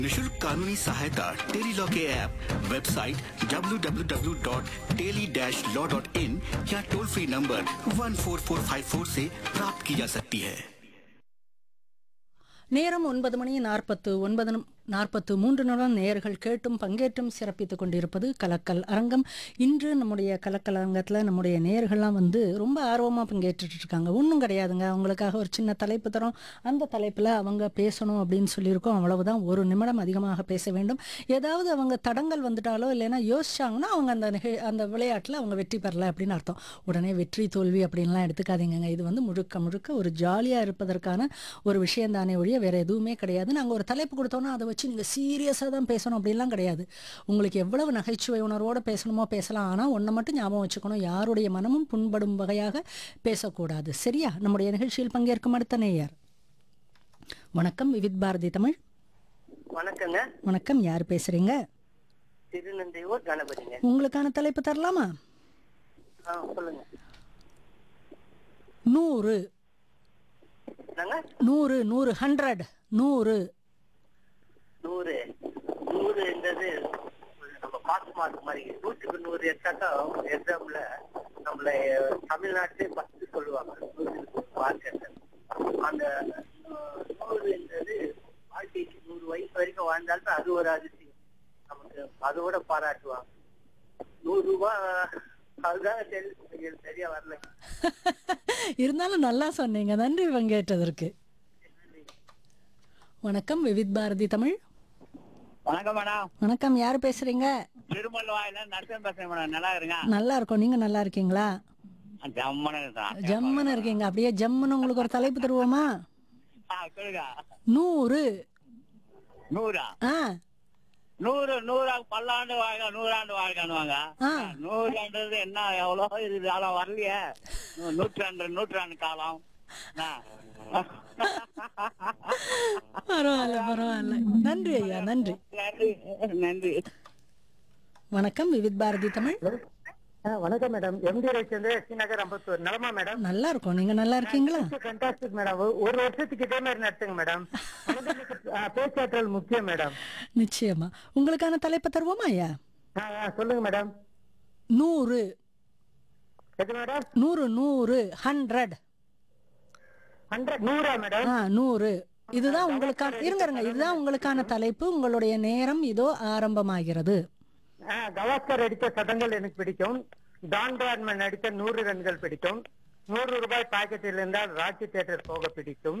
निशुल्क कानूनी सहायता टेली लॉ के ऐप वेबसाइट www.teli-law.in या टोल फ्री नंबर 14454 से प्राप्त की जा सकती है நேரம் ஒன்பது மணி நாற்பத்து ஒன்பது நிம்- நாற்பத்து மூன்று நிமிடம் நேயர்கள் கேட்டும் பங்கேற்றும் சிறப்பித்துக் கொண்டிருப்பது கலக்கல் அரங்கம் இன்று நம்முடைய கலக்கல் அரங்கத்தில் நம்முடைய நேயர்கள்லாம் வந்து ரொம்ப ஆர்வமாக பங்கேற்றுட்டு இருக்காங்க ஒன்றும் கிடையாதுங்க அவங்களுக்காக ஒரு சின்ன தலைப்பு தரோம் அந்த தலைப்பில் அவங்க பேசணும் அப்படின்னு சொல்லியிருக்கோம் அவ்வளவுதான் ஒரு நிமிடம் அதிகமாக பேச வேண்டும் ஏதாவது அவங்க தடங்கள் வந்துட்டாலோ இல்லைன்னா யோசிச்சாங்கன்னா அவங்க அந்த நிகழ் அந்த விளையாட்டில் அவங்க வெற்றி பெறல அப்படின்னு அர்த்தம் உடனே வெற்றி தோல்வி அப்படின்லாம் எடுத்துக்காதீங்கங்க இது வந்து முழுக்க முழுக்க ஒரு ஜாலியாக இருப்பதற்கான ஒரு விஷயம் தானே ஒழிய வேற எதுவுமே கிடையாது நாங்கள் ஒரு தலைப்பு கொடுத்தோன்னா அதை வச்சு நீங்கள் சீரியஸாக தான் பேசணும் அப்படிலாம் கிடையாது உங்களுக்கு எவ்வளவு நகைச்சுவை உணர்வோடு பேசணுமோ பேசலாம் ஆனால் ஒன்றை மட்டும் ஞாபகம் வச்சுக்கணும் யாருடைய மனமும் புண்படும் வகையாக பேசக்கூடாது சரியா நம்முடைய நிகழ்ச்சியில் பங்கேற்கும் அடுத்த நேயர் வணக்கம் விவித் பாரதி தமிழ் வணக்கங்க வணக்கம் யார் பேசுறீங்க திருநந்தையூர் கணபதிங்க உங்களுக்கான தலைப்பு தரலாமா ஆ சொல்லுங்க நூறு என்னங்க நூறு நூறு ஹண்ட்ரட் நூறு நூறு நூறுன்றது நம்ம பாஸ் மார்க் மாதிரி நூற்றுக்கு நூறு எடுத்தாக்கா எக்ஸாம்ல நம்மள தமிழ்நாட்டிலே ஃபர்ஸ்ட் சொல்லுவாங்க நூற்றுக்கு மார்க் அந்த அஹ், நூறுன்றது வாழ்க்கைக்கு நூறு வயசு வரைக்கும் வாழ்ந்தாலும் அது ஒரு அதிசயம் நமக்கு அதோட பாராட்டுவாங்க நூறு ரூபாய் அதுதான் தெரி- எனக்கு சரியா வரல இருந்தாலும் நல்லா சொன்னீங்க நன்றி பங்கேற்றதற்கு வணக்கம் விவித் பாரதி தமிழ் வணக்கம் மேடம் வணக்கம் யார் பேசுறீங்க திருமல் வாயில நரசன் பேசுறேன் மேடம் நல்லா இருங்க நல்லா இருக்கோம் நீங்க நல்லா இருக்கீங்களா ஜம்மனு தான் ஜம்முன்னு இருக்கீங்க அப்படியே ஜம்முன்னு உங்களுக்கு ஒரு தலைப்பு தருவோமா ஆ, சொல்லுங்க நூறு நூறா ஆ நூறு நூறா பல்லாண்டு வாழ்க நூறாண்டு வாழ்கன்னுவாங்க ஆ. நூறாண்டுறது என்ன எவ்வளவு இது காலம் வரலையே நூ- நூற்றாண்டு நூற்றாண்டு காலம் ஆ. பரவாயில்ல பரவாயில்ல நன்றி ஐயா நன்றி நன்றி நன்றி வணக்கம் விவித் பாரதி தமிழ் வணக்கம் மேடம் எம்டி ரவிச்சந்திர ஸ்ரீநகர் அம்பத்தூர் நலமா மேடம் நல்லா இருக்கோம் நீங்க நல்லா இருக்கீங்களா ஃபண்டாஸ்டிக் மேடம் ஒரு வருஷத்துக்கு இதே மாதிரி நடத்துங்க மேடம் குழந்தைகளுக்கு, ஆ, பேச்சாற்றல் முக்கியம் மேடம் நிச்சயமா உங்களுக்கான தலைப்பு தருவோமா ஐயா ஆ, ஆ, சொல்லுங்க மேடம் நூறு எது மேடம் நூறு நூறு ஹண்ட்ரட் ஹண்ட்ரட் நூறா மேடம் ஆ நூறு இதுதான் உங்களுக்கான இருங்க இருங்க இதுதான் உங்களுக்கான தலைப்பு உங்களுடைய நேரம் இதோ ஆரம்பமாகிறது ஆ, கவாஸ்கர் அடித்த சதங்கள் எனக்கு பிடிக்கும் டான் பிராட்மன் அடித்த நூறு ரன்கள் பிடிக்கும் நூறு ரூபாய் பாக்கெட்டில் இருந்தால் ராக்கி தியேட்டர் போக பிடிக்கும்